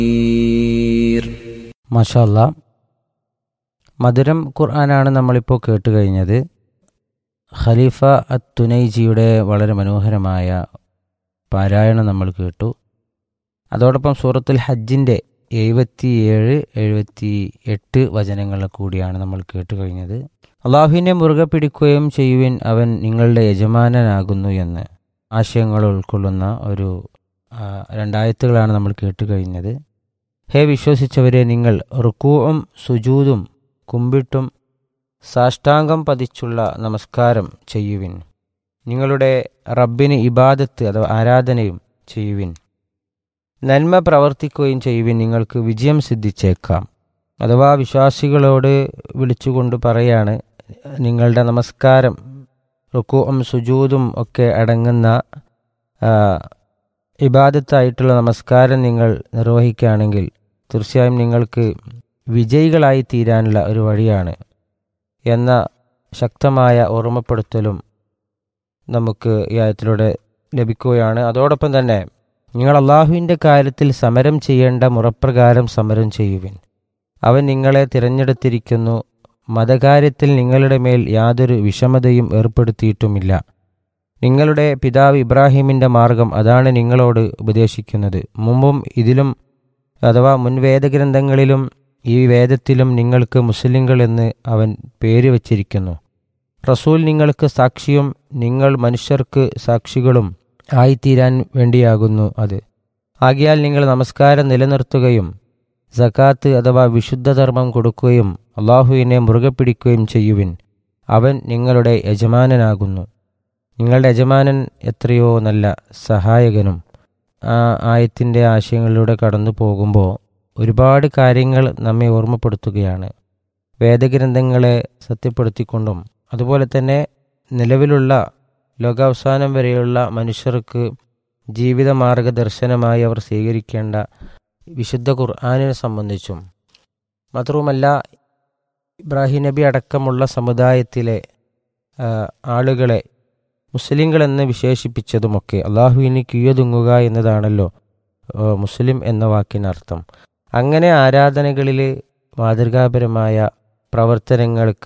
മഷാല്ല മധുരം ഖുർആനാണ് നമ്മളിപ്പോൾ കേട്ട് കഴിഞ്ഞത് ഖലീഫ അത്ത് തുനൈജിയുടെ വളരെ മനോഹരമായ പാരായണം നമ്മൾ കേട്ടു അതോടൊപ്പം സൂറത്തുൽ ഹജ്ജിൻ്റെ എഴുപത്തിയേഴ് എഴുപത്തി എട്ട് വചനങ്ങൾ കൂടിയാണ് നമ്മൾ കേട്ട് കഴിഞ്ഞത് അള്ളാഹുവിനെ മുറുകെ പിടിക്കുകയും ചെയ്യുവിൻ അവൻ നിങ്ങളുടെ യജമാനനാകുന്നു എന്ന് ആശയങ്ങൾ ഉൾക്കൊള്ളുന്ന ഒരു ആ, രണ്ടായത്തുകളാണ് നമ്മൾ കേട്ട് കഴിഞ്ഞത് ഹേ വിശ്വസിച്ചവരെ നിങ്ങൾ റുക്കൂവും സുജൂതും കുമ്പിട്ടും സാഷ്ടാംഗം പതിച്ചുള്ള നമസ്കാരം ചെയ്യുവിൻ നിങ്ങളുടെ റബ്ബിന് ഇബാദത്ത് അഥവാ ആരാധനയും ചെയ്യുവിൻ നന്മ പ്രവർത്തിക്കുകയും ചെയ്യുവിൻ നിങ്ങൾക്ക് വിജയം സിദ്ധിച്ചേക്കാം അഥവാ വിശ്വാസികളോട് വിളിച്ചുകൊണ്ട് പറയാണ് നിങ്ങളുടെ നമസ്കാരം റുക്കുവും സുജൂതും ഒക്കെ അടങ്ങുന്ന ആ, ഇബാദത്തായിട്ടുള്ള നമസ്കാരം നിങ്ങൾ നിർവഹിക്കുകയാണെങ്കിൽ തീർച്ചയായും നിങ്ങൾക്ക് വിജയികളായി തീരാനുള്ള ഒരു വഴിയാണ് എന്ന ശക്തമായ ഓർമ്മപ്പെടുത്തലും നമുക്ക് ഈ ആയത്തിലൂടെ ലഭിക്കുകയാണ് അതോടൊപ്പം തന്നെ നിങ്ങൾ അള്ളാഹുവിൻ്റെ കാര്യത്തിൽ സമരം ചെയ്യേണ്ട മുറപ്രകാരം സമരം ചെയ്യുവിൻ അവൻ നിങ്ങളെ തിരഞ്ഞെടുത്തിരിക്കുന്നു മതകാര്യത്തിൽ നിങ്ങളുടെ മേൽ യാതൊരു വിഷമതയും ഏർപ്പെടുത്തിയിട്ടുമില്ല നിങ്ങളുടെ പിതാവ് ഇബ്രാഹിമിൻ്റെ മാർഗം അതാണ് നിങ്ങളോട് ഉപദേശിക്കുന്നത് മുമ്പും ഇതിലും അഥവാ മുൻ വേദഗ്രന്ഥങ്ങളിലും ഈ വേദത്തിലും നിങ്ങൾക്ക് മുസ്ലിങ്ങൾ എന്ന് അവൻ പേര് വച്ചിരിക്കുന്നു റസൂൽ നിങ്ങൾക്ക് സാക്ഷിയും നിങ്ങൾ മനുഷ്യർക്ക് സാക്ഷികളും ആയിത്തീരാൻ വേണ്ടിയാകുന്നു അത് ആകിയാൽ നിങ്ങൾ നമസ്കാരം നിലനിർത്തുകയും സക്കാത്ത് അഥവാ വിശുദ്ധധർമ്മം കൊടുക്കുകയും അള്ളാഹുവിനെ മുറുകെ പിടിക്കുകയും ചെയ്യുവിൻ അവൻ നിങ്ങളുടെ യജമാനനാകുന്നു നിങ്ങളുടെ യജമാനൻ എത്രയോ നല്ല സഹായകനും ആ ആയത്തിൻ്റെ ആശയങ്ങളിലൂടെ കടന്നു പോകുമ്പോൾ ഒരുപാട് കാര്യങ്ങൾ നമ്മെ ഓർമ്മപ്പെടുത്തുകയാണ് വേദഗ്രന്ഥങ്ങളെ സത്യപ്പെടുത്തിക്കൊണ്ടും അതുപോലെ തന്നെ നിലവിലുള്ള ലോകാവസാനം വരെയുള്ള മനുഷ്യർക്ക് ജീവിത മാർഗദർശനമായി അവർ സ്വീകരിക്കേണ്ട വിശുദ്ധ ഖുർആാനിനെ സംബന്ധിച്ചും മാത്രവുമല്ല ഇബ്രാഹിം നബി അടക്കമുള്ള സമുദായത്തിലെ ആ, ആളുകളെ മുസ്ലിങ്ങളെന്ന് വിശേഷിപ്പിച്ചതുമൊക്കെ അള്ളാഹുവിന് കീഴൊതുങ്ങുക എന്നതാണല്ലോ ആ, മുസ്ലിം എന്ന വാക്കിനർത്ഥം അങ്ങനെ ആരാധനകളിൽ മാതൃകാപരമായ പ്രവർത്തനങ്ങൾക്ക്